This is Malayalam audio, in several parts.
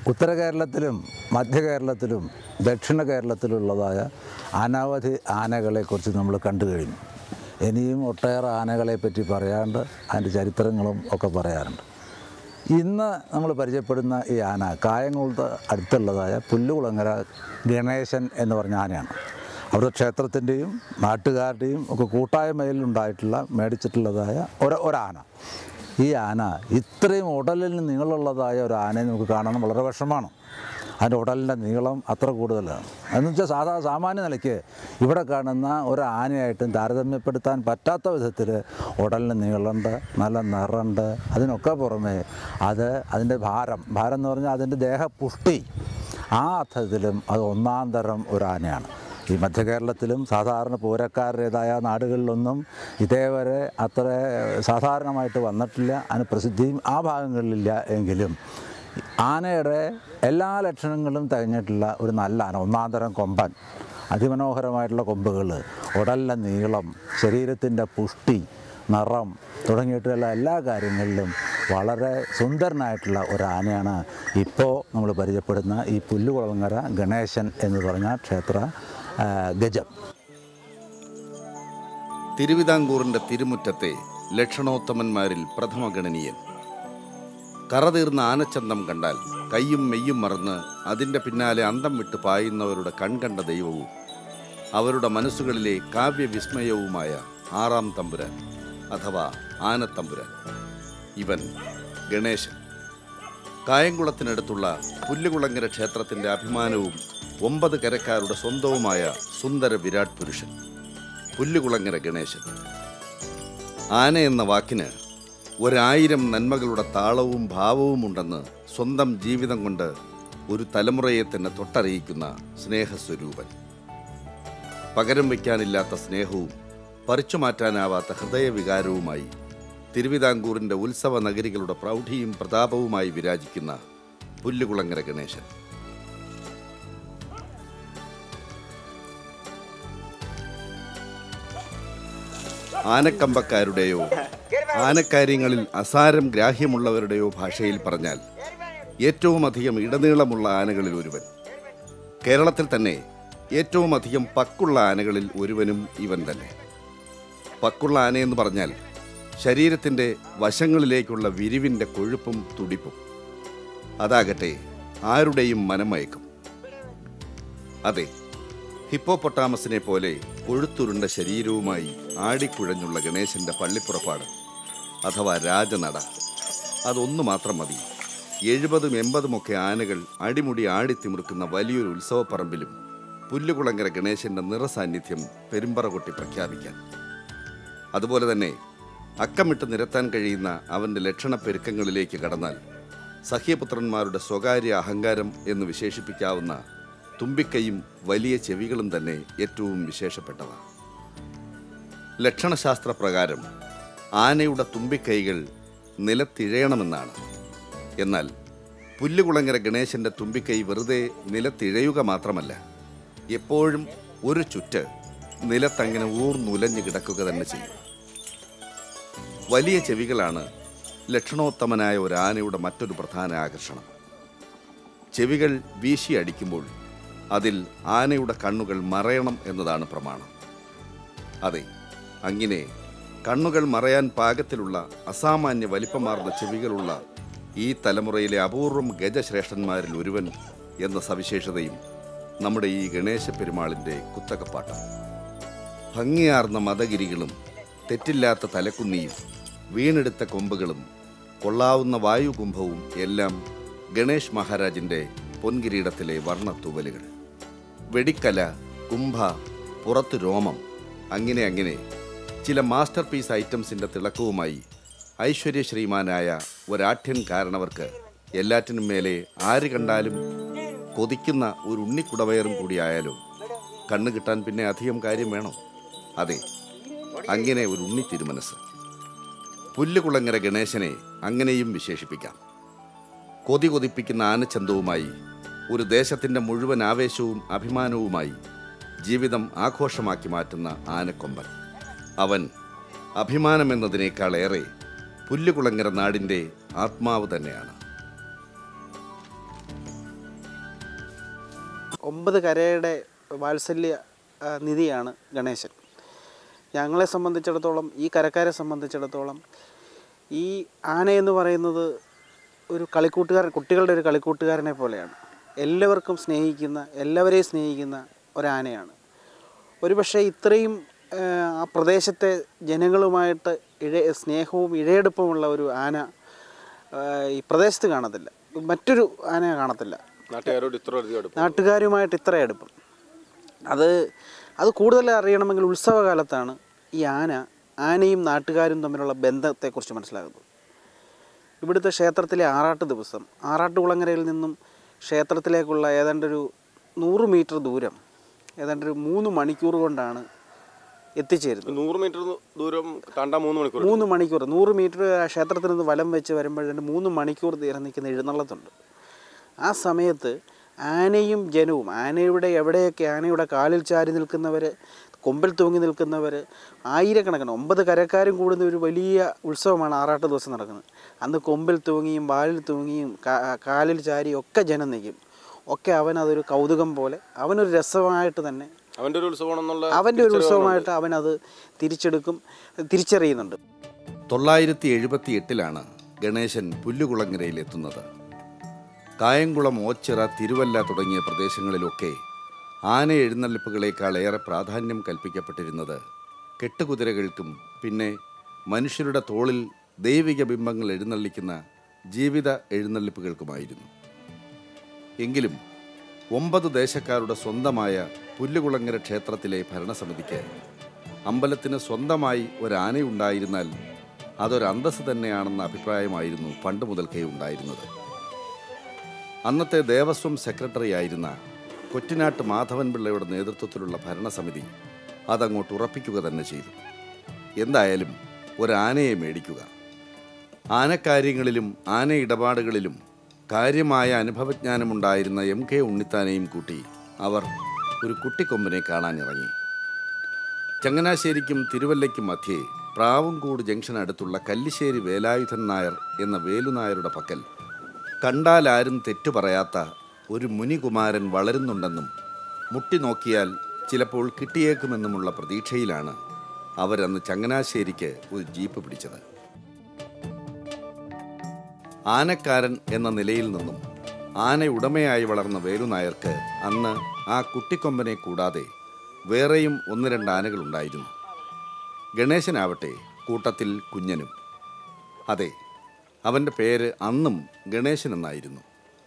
ഉത്തര കേരളത്തിലും മധ്യ കേരളത്തിലും ദക്ഷിണ കേരളത്തിലുള്ളതായ അനവധി ആനകളെക്കുറിച്ച് നമ്മൾ കണ്ടു കഴിഞ്ഞു ഇനിയും ഒട്ടേറെ ആനകളെ പറ്റി പറയാണ്ട് അതിൻ്റെ ചരിത്രങ്ങളും ഒക്കെ പറയാറുണ്ട് ഇന്ന് നമ്മൾ പരിചയപ്പെടുന്ന ഈ ആന കായംകുളത്ത് അടുത്തുള്ളതായ പുല്ലുകുളങ്ങര ഗണേശൻ എന്ന് പറഞ്ഞ ആനയാണ് അവിടെ ക്ഷേത്രത്തിൻ്റെയും നാട്ടുകാരുടെയും ഒക്കെ കൂട്ടായ്മയിൽ ഉണ്ടായിട്ടുള്ള മേടിച്ചിട്ടുള്ളതായ ഒരു ഒരാന ഈ ആന ഇത്രയും ഉടലിന് നീളമുള്ളതായ ഒരു ആനയെ നമുക്ക് കാണാൻ വളരെ വിഷമമാണ് അതിൻ്റെ ഉടലിൻ്റെ നീളം അത്ര കൂടുതലാണ് എന്ന് വെച്ചാൽ സാധാ സാമാന്യ നിലയ്ക്ക് ഇവിടെ കാണുന്ന ഒരു ആനയായിട്ടും താരതമ്യപ്പെടുത്താൻ പറ്റാത്ത വിധത്തിൽ ഉടലിന് നീളമുണ്ട് നല്ല നിറമുണ്ട് അതിനൊക്കെ പുറമെ അത് അതിൻ്റെ ഭാരം ഭാരം എന്ന് പറഞ്ഞാൽ അതിൻ്റെ ദേഹപുഷ്ടി ആ അർത്ഥത്തിലും അത് ഒന്നാം തരം ഒരു ആനയാണ് ഈ മധ്യ കേരളത്തിലും സാധാരണ പൂരക്കാരുടേതായ നാടുകളിലൊന്നും ഇതേവരെ അത്ര സാധാരണമായിട്ട് വന്നിട്ടില്ല അതിന് പ്രസിദ്ധിയും ആ ഭാഗങ്ങളിലില്ല എങ്കിലും ആനയുടെ എല്ലാ ലക്ഷണങ്ങളും തികഞ്ഞിട്ടുള്ള ഒരു നല്ല ആന ഒന്നാം തരം കൊമ്പൻ അതിമനോഹരമായിട്ടുള്ള കൊമ്പുകൾ ഉടലിൻ്റെ നീളം ശരീരത്തിൻ്റെ പുഷ്ടി നിറം തുടങ്ങിയിട്ടുള്ള എല്ലാ കാര്യങ്ങളിലും വളരെ സുന്ദരനായിട്ടുള്ള ഒരു ആനയാണ് ഇപ്പോൾ നമ്മൾ പരിചയപ്പെടുന്ന ഈ പുല്ലുകുളങ്ങര ഗണേശൻ എന്ന് പറഞ്ഞ ക്ഷേത്ര ആ, ഗജം തിരുവിതാംകൂറിന്റെ തിരുമുറ്റത്തെ ലക്ഷണോത്തമന്മാരിൽ പ്രഥമഗണനീയൻ കറതീർന്ന ആനച്ചന്തം കണ്ടാൽ കയ്യും മെയ്യും മറന്ന് അതിൻ്റെ പിന്നാലെ അന്തം വിട്ട് പായുന്നവരുടെ കൺകണ്ട ദൈവവും അവരുടെ മനസ്സുകളിലെ കാവ്യവിസ്മയവുമായ ആറാം തമ്പുരാൻ അഥവാ ആനത്തമ്പുരാൻ ഇവൻ ഗണേശൻ കായംകുളത്തിനടുത്തുള്ള പുല്ലുകുളങ്ങര ക്ഷേത്രത്തിന്റെ അഭിമാനവും ഒമ്പത് കരക്കാരുടെ സ്വന്തവുമായ സുന്ദര വിരാട് പുരുഷൻ പുല്ലുകുളങ്ങര ഗണേശൻ ആന എന്ന വാക്കിന് ഒരായിരം നന്മകളുടെ താളവും ഭാവവും ഉണ്ടെന്ന് സ്വന്തം ജീവിതം കൊണ്ട് ഒരു തലമുറയെ തന്നെ തൊട്ടറിയിക്കുന്ന സ്നേഹസ്വരൂപൻ പകരം വയ്ക്കാനില്ലാത്ത സ്നേഹവും പറിച്ചു മാറ്റാനാവാത്ത ഹൃദയവികാരവുമായി തിരുവിതാംകൂറിന്റെ ഉത്സവ നഗരികളുടെ പ്രൗഢിയും പ്രതാപവുമായി വിരാജിക്കുന്ന പുല്ലുകുളങ്ങര ഗണേശൻ ആനക്കമ്പക്കാരുടെയോ ആനക്കാര്യങ്ങളിൽ അസാരം ഗ്രാഹ്യമുള്ളവരുടെയോ ഭാഷയിൽ പറഞ്ഞാൽ ഏറ്റവും അധികം ഇടനീളമുള്ള ആനകളിൽ ഒരുവൻ കേരളത്തിൽ തന്നെ ഏറ്റവും അധികം പക്കുള്ള ആനകളിൽ ഒരുവനും ഇവൻ തന്നെ പക്കുള്ള ആനയെന്ന് പറഞ്ഞാൽ ശരീരത്തിൻ്റെ വശങ്ങളിലേക്കുള്ള വിരിവിൻ്റെ കൊഴുപ്പും തുടിപ്പും അതാകട്ടെ ആരുടെയും മനം മയക്കും അതെ ഹിപ്പോപ്പൊട്ടാമസിനെ പോലെ കൊഴുത്തുരുണ്ട ശരീരവുമായി ആടിക്കുഴഞ്ഞുള്ള ഗണേശന്റെ പള്ളിപ്പുറപ്പാട് അഥവാ രാജനട അതൊന്നു മാത്രം മതി എഴുപതും എൺപതുമൊക്കെ ആനകൾ അടിമുടി ആടിത്തിമിർക്കുന്ന വലിയൊരു ഉത്സവപ്പറമ്പിലും പുല്ലുകുളങ്ങര ഗണേശന്റെ നിറസാന്നിധ്യം പെരുമ്പറ കൊട്ടി പ്രഖ്യാപിക്കാൻ അതുപോലെ തന്നെ അക്കമിട്ട് നിരത്താൻ കഴിയുന്ന അവന്റെ ലക്ഷണപ്പെരുക്കങ്ങളിലേക്ക് കടന്നാൽ സഹ്യപുത്രന്മാരുടെ സ്വകാര്യ അഹങ്കാരം എന്ന് വിശേഷിപ്പിക്കാവുന്ന തുമ്പിക്കൈയും വലിയ ചെവികളും തന്നെ ഏറ്റവും വിശേഷപ്പെട്ടവ ലക്ഷണശാസ്ത്ര പ്രകാരം ആനയുടെ തുമ്പിക്കൈകൾ നിലത്തിഴയണമെന്നാണ് എന്നാൽ പുല്ലുകുളങ്ങര ഗണേശന്റെ തുമ്പിക്കൈ വെറുതെ നിലത്തിഴയുക മാത്രമല്ല എപ്പോഴും ഒരു ചുറ്റ് നിലത്തങ്ങനെ ഊർന്നുലഞ്ഞു കിടക്കുക തന്നെ ചെയ്യും വലിയ ചെവികളാണ് ലക്ഷണോത്തമനായ ഒരു ആനയുടെ മറ്റൊരു പ്രധാന ആകർഷണം ചെവികൾ വീശി അടിക്കുമ്പോൾ അതിൽ ആനയുടെ കണ്ണുകൾ മറയണം എന്നതാണ് പ്രമാണം അതെ അങ്ങനെ കണ്ണുകൾ മറയാൻ പാകത്തിലുള്ള അസാമാന്യ വലിപ്പമാർന്ന ചെവികളുള്ള ഈ തലമുറയിലെ അപൂർവം ഗജശ്രേഷ്ഠന്മാരിൽ ഒരുവൻ എന്ന സവിശേഷതയും നമ്മുടെ ഈ ഗണേശ പെരുമാളിൻ്റെ കുത്തകപ്പാട്ടാണ് ഭംഗിയാർന്ന മതഗിരികളും തെറ്റില്ലാത്ത തലക്കുന്നിയും വീണെടുത്ത കൊമ്പുകളും കൊള്ളാവുന്ന വായുകുംഭവും എല്ലാം ഗണേഷ് മഹാരാജിൻ്റെ പൊൻകിരീടത്തിലെ വർണ്ണത്തൂവലുകൾ വെടിക്കല കുംഭ പുറത്ത് രോമം അങ്ങനെ അങ്ങനെ ചില മാസ്റ്റർ പീസ് ഐറ്റംസിൻ്റെ തിളക്കവുമായി ഐശ്വര്യശ്രീമാനായ ഒരാഠ്യൻ കാരണവർക്ക് എല്ലാറ്റിനും മേലെ ആര് കണ്ടാലും കൊതിക്കുന്ന ഒരു ഉണ്ണിക്കുടവയറും കൂടിയായാലോ കണ്ണു കിട്ടാൻ പിന്നെ അധികം കാര്യം വേണോ അതെ അങ്ങനെ ഒരു ഉണ്ണി തിരുമനസ് പുല്ലുകുളങ്ങര ഗണേശനെ അങ്ങനെയും വിശേഷിപ്പിക്കാം കൊതി കൊതിപ്പിക്കുന്ന ആനച്ചന്തവുമായി ഒരു ദേശത്തിൻ്റെ മുഴുവൻ ആവേശവും അഭിമാനവുമായി ജീവിതം ആഘോഷമാക്കി മാറ്റുന്ന ആനക്കൊമ്പൻ അവൻ അഭിമാനമെന്നതിനേക്കാളേറെ പുല്ലുകുളങ്ങര നാടിൻ്റെ ആത്മാവ് തന്നെയാണ് ഒമ്പത് കരയുടെ വാത്സല്യ ആ, നിധിയാണ് ഗണേശൻ ഞങ്ങളെ സംബന്ധിച്ചിടത്തോളം ഈ കരക്കാരെ സംബന്ധിച്ചിടത്തോളം ഈ ആന എന്ന് പറയുന്നത് ഒരു കളിക്കൂട്ടുകാരൻ കുട്ടികളുടെ ഒരു കളിക്കൂട്ടുകാരനെ പോലെയാണ് എല്ലാവർക്കും സ്നേഹിക്കുന്ന എല്ലാവരെയും സ്നേഹിക്കുന്ന ഒരാനയാണ് ഒരുപക്ഷെ ഇത്രയും ആ, ആ പ്രദേശത്തെ ജനങ്ങളുമായിട്ട് ഇഴ സ്നേഹവും ഇഴയെടുപ്പുമുള്ള ഒരു ആന ആ, ഈ പ്രദേശത്ത് കാണത്തില്ല മറ്റൊരു ആന കാണത്തില്ല നാട്ടുകാരോട് ഇത്ര അധികം അടുപ്പം നാട്ടുകാരുമായിട്ട് ഇത്ര അടുപ്പം അത് അത് കൂടുതൽ അറിയണമെങ്കിൽ ഉത്സവകാലത്താണ് ഈ ആന ആനയും നാട്ടുകാരും തമ്മിലുള്ള ബന്ധത്തെക്കുറിച്ച് മനസ്സിലാകുന്നത് ഇവിടുത്തെ ക്ഷേത്രത്തിലെ ആറാട്ട് ദിവസം ആറാട്ട് കുളങ്ങരയിൽ നിന്നും ക്ഷേത്രത്തിലേക്കുള്ള ഏതാണ്ടൊരു നൂറ് മീറ്റർ ദൂരം ഏതാണ്ടൊരു മൂന്ന് മണിക്കൂർ കൊണ്ടാണ് എത്തിച്ചേരുന്നത് നൂറ് മീറ്റർ ദൂരം താണ്ടാൻ മൂന്ന് മണിക്കൂർ മൂന്ന് മണിക്കൂർ നൂറ് മീറ്റർ ക്ഷേത്രത്തിൽ നിന്ന് വലം വെച്ച് വരുമ്പോഴേ മൂന്ന് മണിക്കൂർ തീരം നിൽക്കുന്ന എഴുന്നള്ളത്തുണ്ട് ആ സമയത്ത് ആനയും ജനവും ആനയുടെ എവിടെയൊക്കെ ആനയുടെ കാലിൽ ചാരി നിൽക്കുന്നവർ കൊമ്പിൽ തൂങ്ങി നിൽക്കുന്നവർ ആയിരക്കണക്കിന് ഒമ്പത് കരക്കാരും കൂടുന്ന ഒരു വലിയ ഉത്സവമാണ് ആറാട്ട് ദിവസം നടക്കുന്നത് അന്ന് കൊമ്പിൽ തൂങ്ങിയും വാലിൽ തൂങ്ങിയും കാ- കാലിൽ ചാരിയും ഒക്കെ ജനം നിൽക്കും ഒക്കെ അവൻ അതൊരു കൗതുകം പോലെ അവനൊരു രസമായിട്ട് തന്നെ അവന്റെ ഒരു ഉത്സവമാണെന്നുള്ള അവൻ്റെ ഒരു ഉത്സവമായിട്ട് അവനത് തിരിച്ചെടുക്കും തിരിച്ചറിയുന്നുണ്ട് തൊള്ളായിരത്തി എഴുപത്തി എട്ടിലാണ് ഗണേശൻ പുല്ലുകുളങ്ങരയിലെത്തുന്നത് കായംകുളം ഓച്ചിറ തിരുവല്ല തുടങ്ങിയ പ്രദേശങ്ങളിലൊക്കെ ആന എഴുന്നള്ളിപ്പുകളേക്കാൾ ഏറെ പ്രാധാന്യം കൽപ്പിക്കപ്പെട്ടിരുന്നത് കെട്ടുകുതിരകൾക്കും പിന്നെ മനുഷ്യരുടെ തോളിൽ ദൈവിക ബിംബങ്ങൾ എഴുന്നള്ളിക്കുന്ന ജീവിത എഴുന്നള്ളിപ്പുകൾക്കുമായിരുന്നു എങ്കിലും ഒമ്പത് ദേശക്കാരുടെ സ്വന്തമായ പുല്ലുകുളങ്ങര ക്ഷേത്രത്തിലെ ഭരണസമിതിക്ക് അമ്പലത്തിന് സ്വന്തമായി ഒരാനയുണ്ടായിരുന്നാൽ അതൊരു അന്തസ് തന്നെയാണെന്ന അഭിപ്രായമായിരുന്നു പണ്ട് മുതൽക്കേ ഉണ്ടായിരുന്നത് അന്നത്തെ ദേവസ്വം സെക്രട്ടറി ആയിരുന്ന കൊറ്റിനാട്ട് മാധവൻ പിള്ളയുടെ നേതൃത്വത്തിലുള്ള ഭരണസമിതി അതങ്ങോട്ട് ഉറപ്പിക്കുക തന്നെ ചെയ്തു എന്തായാലും ഒരാനയെ മേടിക്കുക ആനക്കാര്യങ്ങളിലും ആന ഇടപാടുകളിലും കാര്യമായ അനുഭവജ്ഞാനമുണ്ടായിരുന്ന എം കെ ഉണ്ണിത്താനെയും കൂട്ടി അവർ ഒരു കുട്ടിക്കൊമ്പനെ കാണാനിറങ്ങി ചങ്ങനാശ്ശേരിക്കും തിരുവല്ലയ്ക്കും മധ്യേ പ്രാവുംകൂട് ജംഗ്ഷൻ അടുത്തുള്ള കല്ലിശ്ശേരി വേലായുധൻ നായർ എന്ന വേലുനായരുടെ പക്കൽ കണ്ടാൽ ആരും തെറ്റു പറയാത്ത ഒരു മുനികുമാരൻ വളരുന്നുണ്ടെന്നും മുട്ടി നോക്കിയാൽ ചിലപ്പോൾ കിട്ടിയേക്കുമെന്നുമുള്ള പ്രതീക്ഷയിലാണ് അവരന്ന് ചങ്ങനാശ്ശേരിക്ക് ഒരു ജീപ്പ് പിടിച്ചത് ആനക്കാരൻ എന്ന നിലയിൽ നിന്നും ആന ഉടമയായി വളർന്ന വേലുനായർക്ക് അന്ന് ആ കുട്ടിക്കൊമ്പനെ കൂടാതെ വേറെയും ഒന്ന് രണ്ട് ആനകളുണ്ടായിരുന്നു ഗണേശനാവട്ടെ കൂട്ടത്തിൽ കുഞ്ഞനും അതെ അവൻ്റെ പേര് അന്നും ഗണേശൻ എന്നായിരുന്നു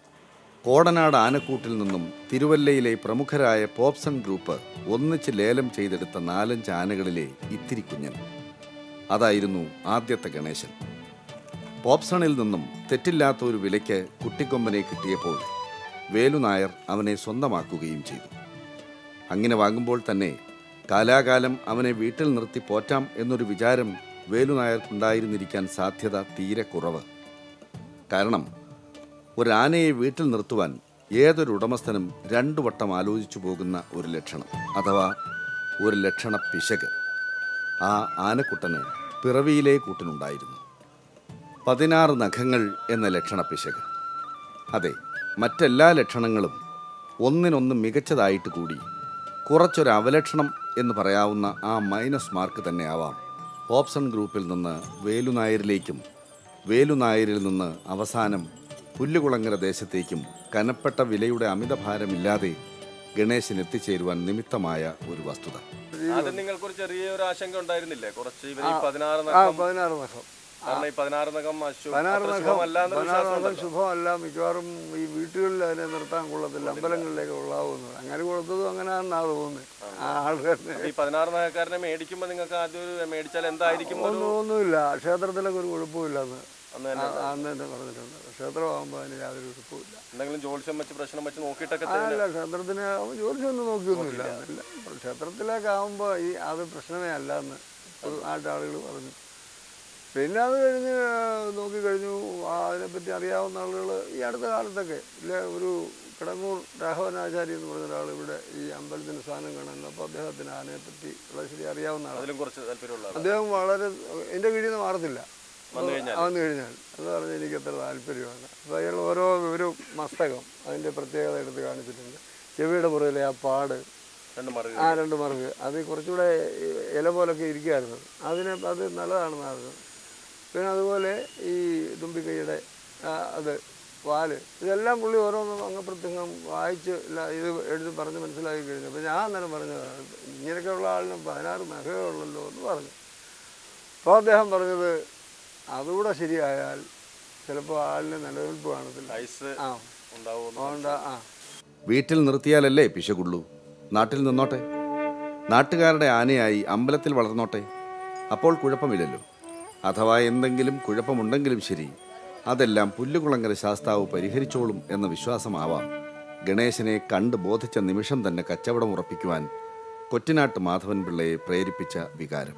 കോടനാട് ആനക്കൂട്ടിൽ നിന്നും തിരുവല്ലയിലെ പ്രമുഖരായ പോപ്സൺ ഗ്രൂപ്പ് ഒന്നിച്ച് ലേലം ചെയ്തെടുത്ത നാലഞ്ച് ആനകളിലെ ഇത്തിരി കുഞ്ഞൻ അതായിരുന്നു ആദ്യത്തെ ഗണേശൻ പോപ്സണിൽ നിന്നും തെറ്റില്ലാത്ത ഒരു വിലയ്ക്ക് കുട്ടിക്കൊമ്പനെ കിട്ടിയപ്പോൾ വേലുനായർ അവനെ സ്വന്തമാക്കുകയും ചെയ്തു അങ്ങനെ വാങ്ങുമ്പോൾ തന്നെ കാലാകാലം അവനെ വീട്ടിൽ നിർത്തി പോറ്റാം എന്നൊരു വിചാരം വേലുനായർക്കുണ്ടായിരുന്നിരിക്കാൻ സാധ്യത തീരെ കുറവ് കാരണം ഒരു ആനയെ വീട്ടിൽ നിർത്തുവാൻ ഏതൊരു ഉടമസ്ഥനും രണ്ടു വട്ടം ആലോചിച്ചു പോകുന്ന ഒരു ലക്ഷണം അഥവാ ഒരു ലക്ഷണ പിശക് ആ ആനക്കുട്ടന് പിറവിയിലെ കൂട്ടിനുണ്ടായിരുന്നു പതിനാറ് നഖങ്ങൾ എന്ന ലക്ഷണ പിശക് അതെ മറ്റെല്ലാ ലക്ഷണങ്ങളും ഒന്നിനൊന്ന് മികച്ചതായിട്ട് കൂടി കുറച്ചൊരു അവലക്ഷണം എന്ന് പറയാവുന്ന ആ മൈനസ് മാർക്ക് തന്നെയാവാം പോപ്സൺ ഗ്രൂപ്പിൽ നിന്ന് വേലുനായരിലേക്കും വേലുനായരിൽ നിന്ന് അവസാനം പുല്ലുകുളങ്ങര ദേശത്തേക്കും കനപ്പെട്ട വിലയുടെ അമിതഭാരമില്ലാതെ ഗണേശൻ എത്തിച്ചേരുവാൻ നിമിത്തമായ ഒരു വസ്തുത ആദ്യം നിങ്ങൾക്കൊരു ചെറിയ ഒരു ആശങ്ക ഉണ്ടായിരുന്നില്ലേ കുറച്ച് ഇവർ ഈ പതിനാറ് ആ നഖം പതിനാറ് നഖം കാരണം ഈ പതിനാറ് നഖം അശു പതിനാറ് അത്ര നഖം ശുഭമല്ല എന്നൊരു പതിനാറ് വിശ്വാസം നഖം ഉണ്ടല്ലോ. ശുഭമല്ല മിക്കവാറും ഈ വീട്ടുകളിൽ അതിനെ നിർത്താൻ കൊള്ളത്തില്ല അമ്പലങ്ങളിലേക്ക് കൊള്ളാവുന്നത് അങ്ങനെ കൊടുത്തതും അങ്ങനെയാണെന്നാ തോന്നുന്നത് ആ ആൾക്കാരുടെ ഈ പതിനാറ് നഖക്കാരനെ മേടിക്കുമ്പോ നിങ്ങൾക്ക് ആദ്യം ഒരു മേടിച്ചാൽ എന്തായിരിക്കും ഒരു ഒന്നും ഒന്നുമില്ല ക്ഷേത്രത്തിലൊക്കെ ഒരു കുഴപ്പമില്ലെന്ന് അന്ന് തന്നെ ആ- അന്ന് തന്നെ പറഞ്ഞിട്ടുണ്ട് ക്ഷേത്രമാകുമ്പോൾ അതിന് യാതൊരു കുഴപ്പമില്ല എന്തെങ്കിലും ജോത്സ്യം വെച്ച് പ്രശ്നം വെച്ച് നോക്കിയിട്ടൊക്കെ ആ, അല്ല ക്ഷേത്രത്തിന് ജോലിയൊന്നും നോക്കിയൊന്നുമില്ല ഇല്ല ക്ഷേത്രത്തിലൊക്കെ ആകുമ്പോൾ ഈ അത് പ്രശ്നമേ അല്ല എന്ന് പൊതുവായിട്ട് ആളുകൾ പറഞ്ഞു പിന്നെ അത് കഴിഞ്ഞ് നോക്കിക്കഴിഞ്ഞു ആ, അതിനെപ്പറ്റി അറിയാവുന്ന ആളുകൾ ഈ അടുത്ത കാലത്തൊക്കെ ഇല്ല ഒരു കിടങ്ങൂർ രാഘവനാചാരി എന്ന് പറഞ്ഞ ഒരാൾ ഇവിടെ ഈ അമ്പലത്തിന് സാധനം കാണാൻ അപ്പോൾ അദ്ദേഹത്തിന് ആനയെപ്പറ്റി ഉള്ള ശരി അറിയാവുന്ന ആളാണ് അതിലും കുറച്ച് താല്പര്യമുള്ള ആളാ. അദ്ദേഹം വളരെ എൻ്റെ കീഴിൽ നിന്ന് മാറത്തില്ല വന്നു കഴിഞ്ഞാൽ? ആ, വന്നു കഴിഞ്ഞാൽ അത് പറഞ്ഞ് എനിക്ക് എത്ര താല്പര്യമാണ് അപ്പോൾ അയാൾ ഓരോ ഒരു മസ്തകം അതിൻ്റെ പ്രത്യേകത എടുത്ത് കാണിച്ചിട്ടുണ്ട് ചെവിയുടെ പുറകിലെ ആ പാട് രണ്ട് മറുക ആ രണ്ട് മറുക് അത് കുറച്ചുകൂടെ ഇല പോലൊക്കെ ഇരിക്കുമായിരുന്നു അതിന് അത് നല്ലതാണെന്നായിരുന്നു പിന്നെ അതുപോലെ ഈ തുമ്പിക്കൈയുടെ ആ, അത് വാല് ഇതെല്ലാം പുള്ളി ഓരോന്നും അങ്ങ് പ്രത്യേകം വായിച്ച് ഇല്ല ഇത് എഴുതി പറഞ്ഞ് മനസ്സിലാക്കി കഴിഞ്ഞു അപ്പോൾ ഞാൻ അന്നേരം പറഞ്ഞത് ഇങ്ങനെയൊക്കെയുള്ള ആളിന് പതിനാറ് നഖമേ ഉള്ളല്ലോ എന്ന് പറഞ്ഞു അപ്പോൾ അദ്ദേഹം പറഞ്ഞത് അതുകൂടെ ശരിയായാൽ ചിലപ്പോൾ ആളിന് നിലനിൽപ്പ് കാണത്തില്ല ഐസ് ആ ഉണ്ടാവുമെന്ന് അതുകൊണ്ട് ആ വീട്ടിൽ നിർത്തിയാലല്ലേ പിശകുള്ളൂ നാട്ടിൽ നിന്നോട്ടെ നാട്ടുകാരുടെ ആനയായി അമ്പലത്തിൽ വളർന്നോട്ടെ അപ്പോൾ കുഴപ്പമില്ലല്ലോ അഥവാ എന്തെങ്കിലും കുഴപ്പമുണ്ടെങ്കിലും ശരി അതെല്ലാം പുല്ലുകുളങ്ങര ശാസ്താവ് പരിഹരിച്ചോളും എന്ന വിശ്വാസമാവാം ഗണേശനെ കണ്ട് ബോധിച്ച നിമിഷം തന്നെ കച്ചവടം ഉറപ്പിക്കുവാൻ കൊറ്റിനാട്ട് മാധവൻ പിള്ളയെ പ്രേരിപ്പിച്ച വികാരം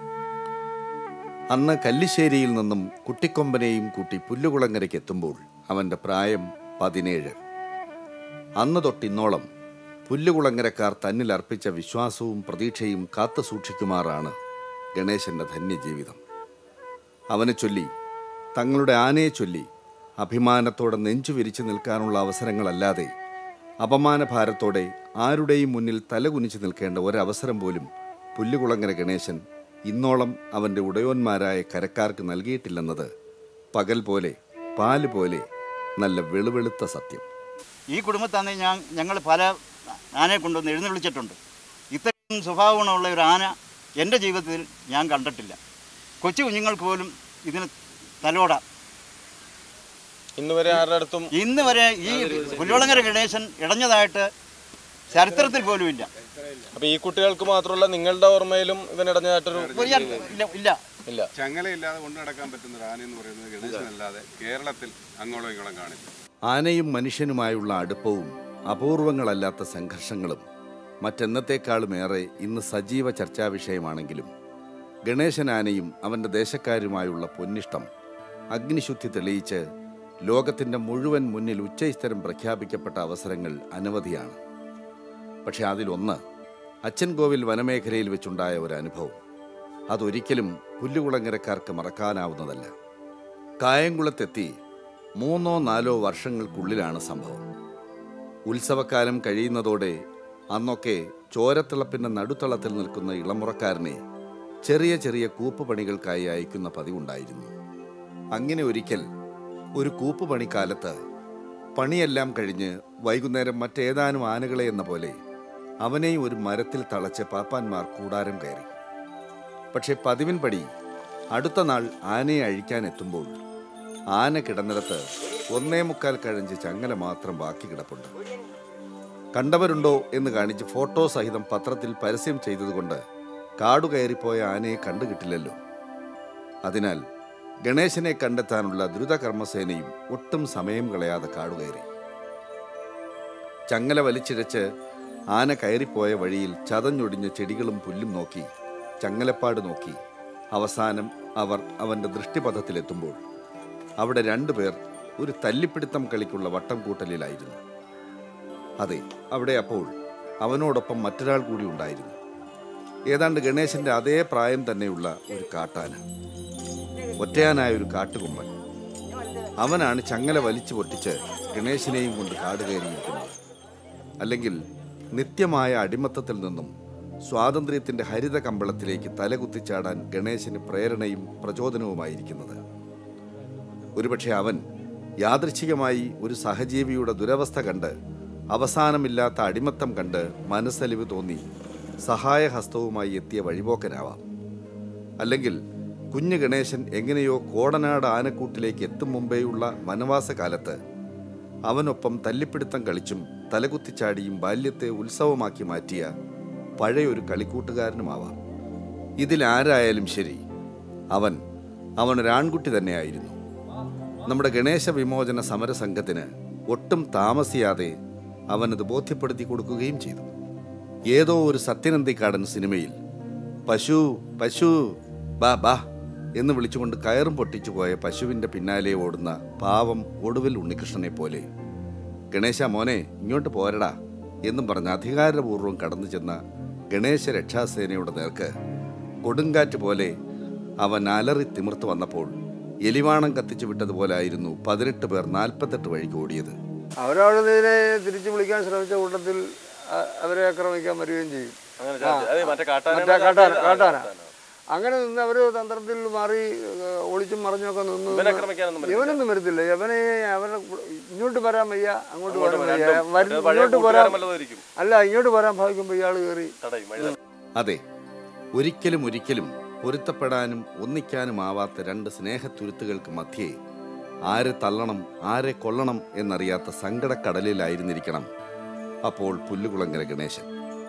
അന്ന് കല്ലിശ്ശേരിയിൽ നിന്നും കുട്ടിക്കൊമ്പനെയും കൂട്ടി പുല്ലുകുളങ്ങരയ്ക്ക് എത്തുമ്പോൾ അവൻ്റെ പ്രായം പതിനേഴ് അന്ന് തൊട്ടിന്നോളം പുല്ലുകുളങ്ങരക്കാർ തന്നിൽ അർപ്പിച്ച വിശ്വാസവും പ്രതീക്ഷയും കാത്തു സൂക്ഷിക്കുമാറാണ് ഗണേശന്റെ ധന്യജീവിതം അവനെ ചൊല്ലി തങ്ങളുടെ ആനയെ ചൊല്ലി അഭിമാനത്തോടെ നെഞ്ചു വിരിച്ചു നിൽക്കാനുള്ള അവസരങ്ങളല്ലാതെ അപമാനഭാരത്തോടെ ആരുടെയും മുന്നിൽ തലകുനിച്ചു നിൽക്കേണ്ട ഒരവസരം പോലും പുല്ലുകുളങ്ങര ഗണേശൻ ഇന്നോളം അവൻ്റെ ഉടയോന്മാരായ കരക്കാർക്ക് നൽകിയിട്ടില്ലെന്നത് പകൽ പോലെ പാല് പോലെ നല്ല വെളുവെളുത്ത സത്യം ഈ കുടുംബത്താന്ന് ഞാൻ ഞങ്ങൾ പല ആനയെ കൊണ്ടുവന്ന് എഴുന്നള്ളിച്ചിട്ടുണ്ട് ഇത്രയും സ്വഭാവ ഗുണമുള്ള ഒരു ആന എൻ്റെ ജീവിതത്തിൽ ഞാൻ കണ്ടിട്ടില്ല കൊച്ചു കുഞ്ഞുങ്ങൾക്ക് പോലും ഇതിന് തലോടാം ഇന്ന് വരെ ആരുടെ അടുത്തും ഇന്ന് വരെ ഈ പുല്ലുവളങ്ങര ഗണേശൻ ഇടഞ്ഞതായിട്ട് ചരിത്രത്തിൽ പോലും ഇല്ല അപ്പൊ ഈ കുട്ടികൾക്ക് മാത്രമല്ല നിങ്ങളുടെ ഓർമ്മയിലും ഇവനിടഞ്ഞതായിട്ടൊരു ഇല്ല ഇല്ല ഇല്ല ചങ്ങലയില്ലാതെ കൊണ്ടു നടക്കാൻ പറ്റുന്ന ഒരു ആന എന്ന് പറയുന്നത് ഗണേശനല്ലാതെ കേരളത്തിൽ അങ്ങോളം ഇങ്ങോളം കാണില്ല ആനയും മനുഷ്യനുമായുള്ള അടുപ്പവും അപൂർവങ്ങളല്ലാത്ത സംഘർഷങ്ങളും മറ്റെന്നത്തേക്കാളും ഏറെ ഇന്ന് സജീവ ചർച്ചാ വിഷയമാണെങ്കിലും ഗണേശൻ ആനയും അവൻ്റെ ദേശക്കാരുമായുള്ള പൊന്നിഷ്ടം അഗ്നിശുദ്ധി തെളിയിച്ച് ലോകത്തിൻ്റെ മുഴുവൻ മുന്നിൽ ഉച്ചസ്ഥരം പ്രഖ്യാപിക്കപ്പെട്ട അവസരങ്ങൾ അനവധിയാണ് പക്ഷെ അതിലൊന്ന് അച്ചൻകോവിൽ വനമേഖലയിൽ വെച്ചുണ്ടായ ഒരു അനുഭവം അതൊരിക്കലും പുല്ലുകുളങ്ങരക്കാർക്ക് മറക്കാനാവുന്നതല്ല കായംകുളത്തെത്തി മൂന്നോ നാലോ വർഷങ്ങൾക്കുള്ളിലാണ് സംഭവം ഉത്സവക്കാലം കഴിയുന്നതോടെ അന്നൊക്കെ ചോരത്തിളപ്പിൻ്റെ നടുത്തളത്തിൽ നിൽക്കുന്ന ഇളമുറക്കാരനെ ചെറിയ ചെറിയ കൂപ്പുപണികൾക്കായി അയക്കുന്ന പതിവുണ്ടായിരുന്നു അങ്ങനെ ഒരിക്കൽ ഒരു കൂപ്പുപണിക്കാലത്ത് പണിയെല്ലാം കഴിഞ്ഞ് വൈകുന്നേരം മറ്റേതാനും ആനകളെ എന്ന പോലെ അവനെയും ഒരു മരത്തിൽ തളച്ച് പാപ്പാന്മാർ കൂടാരം കയറി പക്ഷെ പതിവിൻപടി അടുത്ത നാൾ ആനയെ അഴിക്കാൻ എത്തുമ്പോൾ ആന കിടന്നിടത്ത് ഒന്നേ മുക്കാൽ കഴിഞ്ഞ് ചങ്ങല മാത്രം ബാക്കി കിടപ്പുണ്ട് കണ്ടവരുണ്ടോ എന്ന് കാണിച്ച് ഫോട്ടോ സഹിതം പത്രത്തിൽ പരസ്യം ചെയ്തതുകൊണ്ട് കാടു കയറിപ്പോയ ആനയെ കണ്ടുകിട്ടില്ലല്ലോ അതിനാൽ ഗണേശനെ കണ്ടെത്താനുള്ള ദ്രുതകർമ്മസേനയും ഒട്ടും സമയം കളയാതെ കാടുകയറി ചങ്ങല വലിച്ചിഴച്ച് ആന കയറിപ്പോയ വഴിയിൽ ചതഞ്ഞൊടിഞ്ഞ ചെടികളും പുല്ലും നോക്കി ചങ്ങലപ്പാട് നോക്കി അവസാനം അവർ അവൻ്റെ ദൃഷ്ടിപഥത്തിലെത്തുമ്പോൾ അവിടെ രണ്ടുപേർ ഒരു തല്ലിപ്പിടുത്തം കളിക്കുള്ള വട്ടം കൂട്ടലിലായിരുന്നു അതെ അവിടെ അപ്പോൾ അവനോടൊപ്പം മറ്റൊരാൾ കൂടി ഉണ്ടായിരുന്നു ഏതാണ്ട് ഗണേശന്റെ അതേ പ്രായം തന്നെയുള്ള ഒരു കാട്ടാന ഒറ്റയാനായ ഒരു കാട്ടുകൊമ്പൻ അവനാണ് ചങ്ങല വലിച്ചു പൊട്ടിച്ച് ഗണേശനെയും കൊണ്ട് കാട് കയറിയിരിക്കുന്നത് അല്ലെങ്കിൽ നിത്യമായ അടിമത്തത്തിൽ നിന്നും സ്വാതന്ത്ര്യത്തിന്റെ ഹരിത കമ്പളത്തിലേക്ക് തലകുത്തിച്ചാടാൻ ഗണേശന് പ്രേരണയും പ്രചോദനവുമായിരിക്കുന്നത് ഒരുപക്ഷെ അവൻ യാദൃച്ഛികമായി ഒരു സഹജീവിയുടെ ദുരവസ്ഥ കണ്ട് അവസാനമില്ലാത്ത അടിമത്തം കണ്ട് മനസ്സലിവ് തോന്നി സഹായഹസ്തവുമായി എത്തിയ വഴിപോക്കനാവാം അല്ലെങ്കിൽ കുഞ്ഞു ഗണേശൻ എങ്ങനെയോ കോടനാട് ആനക്കൂട്ടിലേക്ക് എത്തും മുമ്പേയുള്ള വനവാസ കാലത്ത് അവനൊപ്പം തല്ലിപ്പിടുത്തം കളിച്ചും തലകുത്തിച്ചാടിയും ബാല്യത്തെ ഉത്സവമാക്കി മാറ്റിയ പഴയൊരു കളിക്കൂട്ടുകാരനുമാവാം ഇതിലാരായാലും ശരി അവൻ അവനൊരാൺകുട്ടി തന്നെയായിരുന്നു നമ്മുടെ ഗണേശ വിമോചന സമരസംഘത്തിന് ഒട്ടും താമസിയാതെ അവനത് ബോധ്യപ്പെടുത്തി കൊടുക്കുകയും ചെയ്തു ഏതോ ഒരു സത്യനന്ദിക്കാടൻ സിനിമയിൽ പശു പശു ബാ ബാ എന്ന് വിളിച്ചുകൊണ്ട് കയറും പൊട്ടിച്ചു പോയ പശുവിൻ്റെ പിന്നാലെ ഓടുന്ന പാവം ഒടുവിൽ ഉണ്ണികൃഷ്ണനെ പോലെ ഗണേശ മോനെ ഇങ്ങോട്ട് പോരടാ എന്നും പറഞ്ഞ് അധികാരപൂർവ്വം കടന്നു ചെന്ന ഗണേശ രക്ഷാസേനയുടെ നേർക്ക് കൊടുങ്കാറ്റ് പോലെ അവൻ അലറി തിമിർത്ത് വന്നപ്പോൾ എലിവാണം കത്തിച്ചു വിട്ടതുപോലായിരുന്നു പതിനെട്ട് പേർ നാൽപ്പത്തെട്ട് വഴിക്ക് ഓടിയത് അവരവിടെ നിന്ന് ഇതിനെ തിരിച്ചു വിളിക്കാൻ ശ്രമിച്ച കൂട്ടത്തിൽ അ- അവരെ ആക്രമിക്കാൻ വരികയും ചെയ്യും അങ്ങനെ ആ. ചാ- അതെ, മറ്റേ കാട്ടാന മറ്റേ കാട്ടാന കാട്ടാന അങ്ങനെ നിന്ന് അവർ തന്ത്രത്തിൽ മാറി ഏഹ്, ഒളിച്ചും മറിഞ്ഞൊക്കെ നിന്ന് ഇവനെ ആക്രമിക്കാനൊന്നും പറ്റില്ല. ഇവനൊന്നും വരത്തില്ല ഇവനെ അവരെ കൂ- ഇങ്ങോട്ട് വരാൻ വയ്യ അങ്ങോട്ട് അങ്ങോട്ട് വരാൻ വരാൻ വയ്യ രണ്ടും. വരും- മറ്റേ പഴയ ഇങ്ങോട്ട് വരാൻ കൂട്ടുകാരൻ വല്ലതുമായിരിക്കും. അല്ല ഇങ്ങോട്ട് വരാൻ ഭാവിക്കുമ്പോൾ ഇയാൾ കയറി തടയും വഴി അതെ ഒരിക്കലും ഒരിക്കലും പൊരുത്തപ്പെടാനും ഒന്നിക്കാനും ആവാത്ത രണ്ട് സ്നേഹത്തുരുത്തുകൾക്ക് മധ്യേ ആരെ തള്ളണം ആരെ കൊള്ളണം എന്നറിയാത്ത സങ്കടക്കടലിലായിരുന്നിരിക്കണം അപ്പോൾ പുല്ലുകുളങ്ങര ഗണേശൻ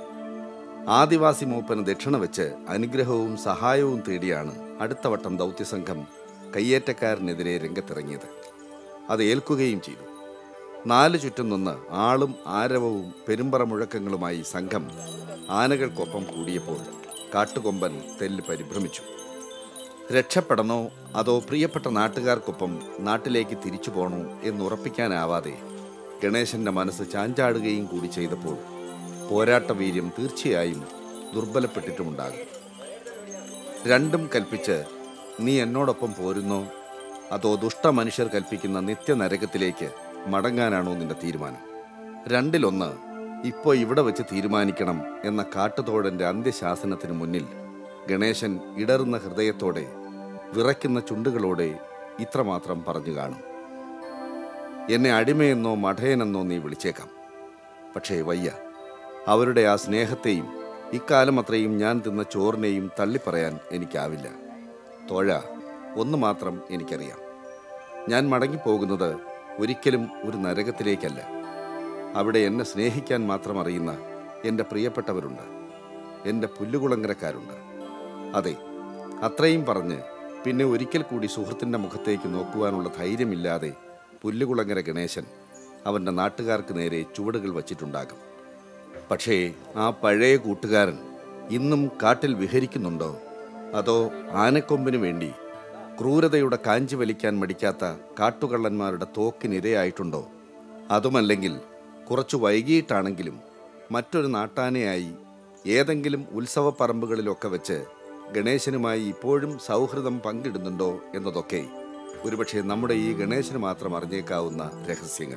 ആദിവാസി മൂപ്പന് ദക്ഷിണ വെച്ച് അനുഗ്രഹവും സഹായവും തേടിയാണ് അടുത്ത വട്ടം ദൗത്യസംഘം കയ്യേറ്റക്കാരനെതിരെ രംഗത്തിറങ്ങിയത് അത് ഏൽക്കുകയും ചെയ്തു നാല് ചുറ്റും നിന്ന് ആളും ആരവവും പെരുമ്പറ മുഴക്കങ്ങളുമായി സംഘം ആനകൾക്കൊപ്പം കൂടിയപ്പോൾ കാട്ടുകൊമ്പൻ തെല്ല് പരിഭ്രമിച്ചു രക്ഷപ്പെടണോ അതോ പ്രിയപ്പെട്ട നാട്ടുകാർക്കൊപ്പം നാട്ടിലേക്ക് തിരിച്ചു പോകണോ എന്നുറപ്പിക്കാനാവാതെ ഗണേശന്റെ മനസ്സ് ചാഞ്ചാടുകയും കൂടി ചെയ്തപ്പോൾ പോരാട്ട വീര്യം തീർച്ചയായും ദുർബലപ്പെട്ടിട്ടുമുണ്ടാകും രണ്ടും കൽപ്പിച്ച് നീ എന്നോടൊപ്പം പോരുന്നോ അതോ ദുഷ്ട മനുഷ്യർ കൽപ്പിക്കുന്ന നിത്യനരകത്തിലേക്ക് മടങ്ങാനാണോ നിന്റെ തീരുമാനം രണ്ടിലൊന്ന് ഇപ്പോൾ ഇവിടെ വെച്ച് തീരുമാനിക്കണം എന്ന കാട്ടുതോഴന്റെ അന്ത്യശാസനത്തിന് മുന്നിൽ ഗണേശൻ ഇടറുന്ന ഹൃദയത്തോടെ വിറയ്ക്കുന്ന ചുണ്ടുകളോടെ ഇത്രമാത്രം പറഞ്ഞു കാണും എന്നെ അടിമയെന്നോ മഠയനെന്നോ നീ വിളിച്ചേക്കാം പക്ഷേ വയ്യ അവരുടെ ആ സ്നേഹത്തെയും ഇക്കാലം അത്രയും ഞാൻ തിന്ന ചോറിനെയും തള്ളിപ്പറയാൻ എനിക്കാവില്ല തോഴ ഒന്ന് മാത്രം എനിക്കറിയാം ഞാൻ മടങ്ങിപ്പോകുന്നത് ഒരിക്കലും ഒരു നരകത്തിലേക്കല്ല അവിടെ എന്നെ സ്നേഹിക്കാൻ മാത്രം അറിയുന്ന എൻ്റെ പ്രിയപ്പെട്ടവരുണ്ട് എൻ്റെ പുല്ലുകുളങ്ങരക്കാരുണ്ട് അതെ അത്രയും പറഞ്ഞ് പിന്നെ ഒരിക്കൽ കൂടി സുഹൃത്തിൻ്റെ മുഖത്തേക്ക് നോക്കുവാനുള്ള ധൈര്യമില്ലാതെ പുല്ലുകുളങ്ങര ഗണേശൻ അവൻ്റെ നാട്ടുകാർക്ക് നേരെ ചുവടുകൾ വച്ചിട്ടുണ്ടാകും പക്ഷേ ആ പഴയ കൂട്ടുകാരൻ ഇന്നും കാട്ടിൽ വിഹരിക്കുന്നുണ്ടോ അതോ ആനക്കൊമ്പിനു വേണ്ടി ക്രൂരതയുടെ കാഞ്ചി വലിക്കാൻ മടിക്കാത്ത കാട്ടുകള്ളന്മാരുടെ തോക്കിനിരയായിട്ടുണ്ടോ അതുമല്ലെങ്കിൽ കുറച്ചു വൈകിട്ടാണെങ്കിലും മറ്റൊരു നാട്ടാനയായി ഏതെങ്കിലും ഉത്സവപ്പറമ്പുകളിലൊക്കെ വെച്ച് ഗണേശനുമായി ഇപ്പോഴും സൗഹൃദം പങ്കിടുന്നുണ്ടോ എന്നതൊക്കെ ഒരുപക്ഷെ നമ്മുടെ ഈ ഗണേശന് മാത്രം അറിഞ്ഞേക്കാവുന്ന രഹസ്യങ്ങൾ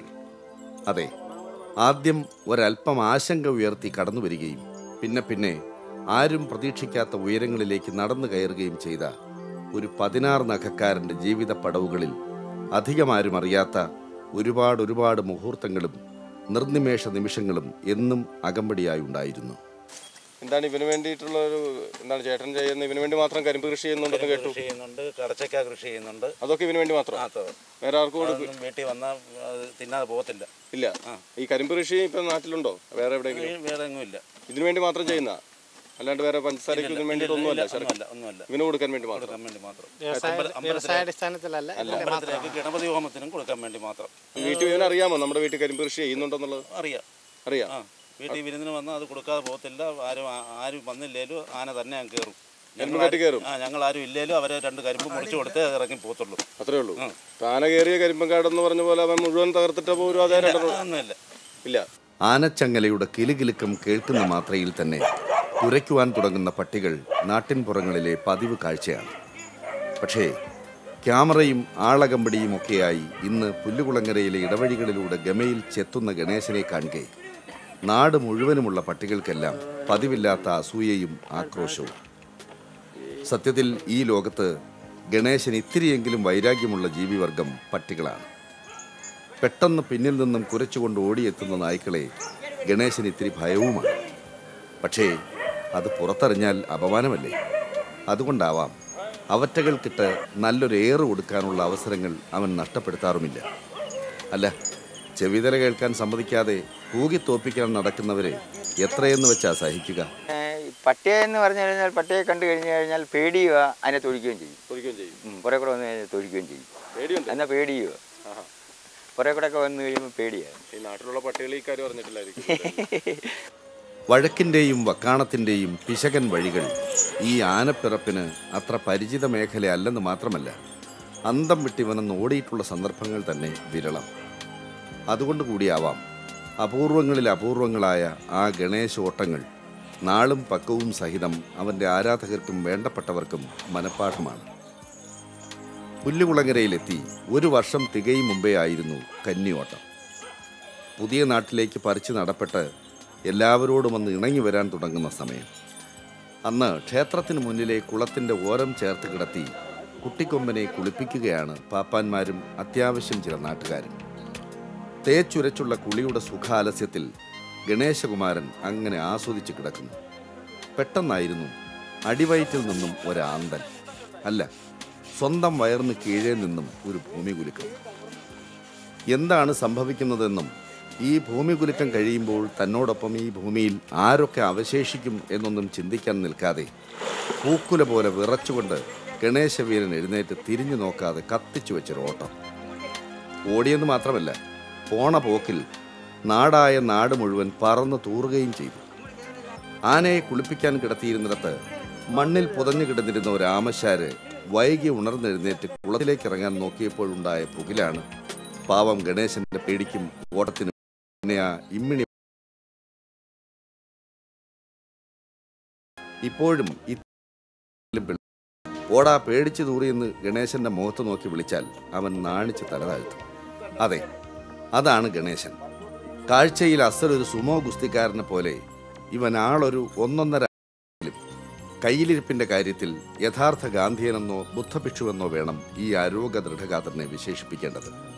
അതെ ആദ്യം ഒരല്പം ആശങ്ക ഉയർത്തി കടന്നു വരികയും പിന്നെ പിന്നെ ആരും പ്രതീക്ഷിക്കാത്ത ഉയരങ്ങളിലേക്ക് നടന്നു കയറുകയും ചെയ്ത ഒരു പതിനാറ് നഖക്കാരൻ്റെ ജീവിത പടവുകളിൽ അധികമാരും അറിയാത്ത ഒരുപാട് ഒരുപാട് മുഹൂർത്തങ്ങളും നിർനിമേഷ നിമിഷങ്ങളും എന്നും അകമ്പടിയായി ഉണ്ടായിരുന്നു എന്താണ് ഇവന് വേണ്ടിയിട്ടുള്ള ഒരു എന്താണ് ചേട്ടൻ ചെയ്യുന്ന ഇവന് വേണ്ടി മാത്രം കരിമ്പ് കൃഷി ചെയ്യുന്നുണ്ടെന്ന് കേട്ടു കൃഷി ചെയ്യുന്നുണ്ട് കടച്ചക്ക കൃഷി ചെയ്യുന്നുണ്ട് അതൊക്കെ ഇവന് വേണ്ടി മാത്രം മാത്രം വേറെ ആർക്കും കൊടുക്കും അതൊന്നും വീട്ടിൽ വന്നാൽ അത് തിന്നാതെ പോകത്തില്ല ഇല്ല ഈ കരിമ്പ് കൃഷി ഇപ്പൊ നാട്ടിലുണ്ടോ വേറെ എവിടെയെങ്കിലും വേറെ എങ്ങുമില്ല ഇതിനു വേണ്ടി മാത്രം ചെയ്യുന്ന അല്ലാണ്ട് വേറെ പഞ്ചസാരയ്ക്ക് ഇതിനു വേണ്ടിയിട്ടൊന്നുമല്ല ശർക്കര ഒന്നുമല്ല ഒന്നുമല്ല ഇവന് കൊടുക്കാൻ വേണ്ടി മാത്രം കൊടുക്കാൻ വേണ്ടി മാത്രം വ്യവസായാടിസ്ഥാനത്തിലല്ല അമ്പലത്തിലേക്ക് ഗണപതി ഹോമത്തിനും കൊടുക്കാൻ വേണ്ടി മാത്രം വീട്ടിൽ ഇവന് അറിയാമോ നമ്മുടെ വീട്ടിൽ കരിമ്പ് കൃഷി ചെയ്യുന്നുണ്ടെന്നുള്ളത് അറിയാം അറിയാം ആ വീട്ടിൽ വിരുന്നിന് വന്നാൽ അത് കൊടുക്കാതെ പോകത്തില്ല ആരും ആരും വന്നില്ലേലും ആന തന്നെ അങ്ങ് കയറും കരിമ്പ് കെട്ടി കയറും ആ ഞങ്ങൾ ആരും ഇല്ലേലും അവരെ രണ്ട് കരിമ്പ് മുറിച്ച് കൊടുത്തേ അത് ഇറങ്ങി പോകത്തുള്ളൂ അത്രേ ഉള്ളൂ താന കയറിയ കരിമ്പങ്കാട് എന്ന് പറഞ്ഞ പോലെ അവൻ മുഴുവൻ തകർത്തിട്ട് പോരും അതേ രണ്ടെണ്ണം ഒന്നുമില്ല ഇല്ല ആനച്ചങ്ങലയുടെ കിലുകിലുക്കം കേൾക്കുന്ന മാത്രയിൽ തന്നെ കുരയ്ക്കുവാൻ തുടങ്ങുന്ന പട്ടികൾ നാട്ടിൻപുറങ്ങളിലെ പതിവ് കാഴ്ചയാണ് പക്ഷേ ക്യാമറയും ആളകമ്പടിയും ഒക്കെയായി ഇന്ന് പുല്ലുകുളങ്ങരയിലെ ഇടവഴികളിലൂടെ ഗമയിൽ ചെത്തുന്ന ഗണേശനെ കാണുകെ നാട് മുഴുവനുമുള്ള പട്ടികൾക്കെല്ലാം പതിവില്ലാത്ത അസൂയയും ആക്രോശവും സത്യത്തിൽ ഈ ലോകത്ത് ഗണേശൻ ഇത്തിരിയെങ്കിലും വൈരാഗ്യമുള്ള ജീവിവർഗം പട്ടികളാണ് പെട്ടെന്ന് പിന്നിൽ നിന്നും കുരച്ചുകൊണ്ട് ഓടിയെത്തുന്ന നായ്ക്കളെ ഗണേശൻ ഇത്തിരി ഭയവുമാണ് പക്ഷേ അത് പുറത്തറിഞ്ഞാൽ അപമാനമല്ലേ അതുകൊണ്ടാവാം അവറ്റകൾക്കിട്ട് നല്ലൊരു ഏറ് കൊടുക്കാനുള്ള അവസരങ്ങൾ അവൻ നഷ്ടപ്പെടുത്താറുമില്ല അല്ല ചെവിതല കേൾക്കാൻ സമ്മതിക്കാതെ കൂകി തോപ്പിക്കാൻ നടക്കുന്നവരെ എത്രയെന്ന് വെച്ചാ സഹിക്കുക പട്ടിയെ എന്ന് പറഞ്ഞു കഴിഞ്ഞാൽ പട്ടിയെ കണ്ടു കഴിഞ്ഞു കഴിഞ്ഞാൽ പേടിയുക അതിനെ തൊഴിക്കുകയും ചെയ്യും ചോദിക്കുകയും ചെയ്യും ഉം, പുറകെ കൂടെ വന്ന് കഴിഞ്ഞാൽ തൊഴിക്കുകയും ചെയ്യും പേടിയുണ്ട് എന്നാൽ പേടിയുക ആഹാ. പുറകെ കൂടെ ഒക്കെ വന്നു കഴിയുമ്പോൾ പേടിയാണ് ഈ നാട്ടിലുള്ള പട്ടികൾ ഈ കാര്യം അറിഞ്ഞിട്ടില്ലായിരിക്കും വഴക്കിൻ്റെയും വക്കാണത്തിൻ്റെയും പിശകൻ വഴികൾ ഈ ആനപ്പിറപ്പിന് അത്ര പരിചിത മേഖലയല്ലെന്ന് മാത്രമല്ല അന്തം വിട്ടിവനെന്ന് ഓടിയിട്ടുള്ള സന്ദർഭങ്ങൾ തന്നെ വിരളം അതുകൊണ്ട് കൂടിയാവാം അപൂർവങ്ങളിൽ അപൂർവങ്ങളായ ആ ഗണേശ ഓട്ടങ്ങൾ നാളും പക്കവും സഹിതം അവൻ്റെ ആരാധകർക്കും വേണ്ടപ്പെട്ടവർക്കും മനഃപ്പാഠമാണ് പുല്ലുകുളങ്ങരയിലെത്തി ഒരു വർഷം തികയും മുമ്പേ ആയിരുന്നു കന്നിയോട്ടം പുതിയ നാട്ടിലേക്ക് പറിച്ചു നടപ്പെട്ട് എല്ലാവരോടും ഒന്ന് ഇണങ്ങി വരാൻ തുടങ്ങുന്ന സമയം അന്ന് ക്ഷേത്രത്തിന് മുന്നിലെ കുളത്തിൻ്റെ ഓരം ചേർത്ത് കിടത്തി കുട്ടിക്കൊമ്പനെ കുളിപ്പിക്കുകയാണ് പാപ്പാന്മാരും അത്യാവശ്യം ചില നാട്ടുകാരും തേച്ചുരച്ചുള്ള കുളിയുടെ സുഖാലസ്യത്തിൽ ഗണേശകുമാരൻ അങ്ങനെ ആസ്വദിച്ച് കിടക്കുന്നു പെട്ടെന്നായിരുന്നു അടിവയറ്റിൽ നിന്നും ഒരാന്തൽ അല്ല സ്വന്തം വയറിന് കീഴേ നിന്നും ഒരു ഭൂമി കുലുക്കം എന്താണ് സംഭവിക്കുന്നതെന്നും ഈ ഭൂമി കുലുക്കം കഴിയുമ്പോൾ തന്നോടൊപ്പം ഈ ഭൂമിയിൽ ആരൊക്കെ അവശേഷിക്കും എന്നൊന്നും ചിന്തിക്കാൻ നിൽക്കാതെ പൂക്കുല പോലെ വിറച്ചുകൊണ്ട് ഗണേശവീരൻ എഴുന്നേറ്റ് തിരിഞ്ഞു നോക്കാതെ കത്തിച്ചു വെച്ചൊരു ഓട്ടം ഓടിയെന്ന് മാത്രമല്ല പോണ പോക്കിൽ നാടായ നാട് മുഴുവൻ പറന്ന് തൂറുകയും ചെയ്തു ആനയെ കുളിപ്പിക്കാൻ കിടത്തിയിരുന്നിടത്ത് മണ്ണിൽ പുതഞ്ഞു കിടന്നിരുന്ന ഒരു ആമശാര് വൈകി ഉണർന്നെഴുന്നേറ്റ് കുളത്തിലേക്ക് ഇറങ്ങാൻ നോക്കിയപ്പോഴുണ്ടായ പുകിലാണ് പാവം ഗണേശന്റെ പേടിക്കും ഓട്ടത്തിനും പിന്നെ ആ ഇമ്മിണി ഇപ്പോഴും ഈ പിള്ള- ഓടാ പേടിച്ചു തൂറിയെന്ന് ഗണേശന്റെ മുഖത്ത് നോക്കി വിളിച്ചാൽ അവൻ നാണിച്ച് തലതാഴ്ത്തും അതെ അതാണ് ഗണേശൻ കാഴ്ചയിൽ അസലൊരു സുമോ ഗുസ്തിക്കാരനെ പോലെ ഇവൻ ആളൊരു ഒന്നൊന്നര ലും കയ്യിലിരിപ്പിന്റെ കാര്യത്തിൽ യഥാർത്ഥ ഗാന്ധിയനെന്നോ ബുദ്ധഭിക്ഷുവെന്നോ വേണം ഈ ആരോഗ്യ ദൃഢഗാത്രനെ വിശേഷിപ്പിക്കേണ്ടത്